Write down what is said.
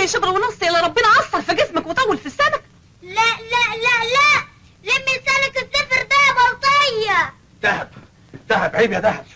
اشتري شبر ونص يلا ربنا عصر في جسمك وطول في السنة لا لا لا لا لمي لسانك الزفر ده يا بلطية دهب دهب عيب يا دهب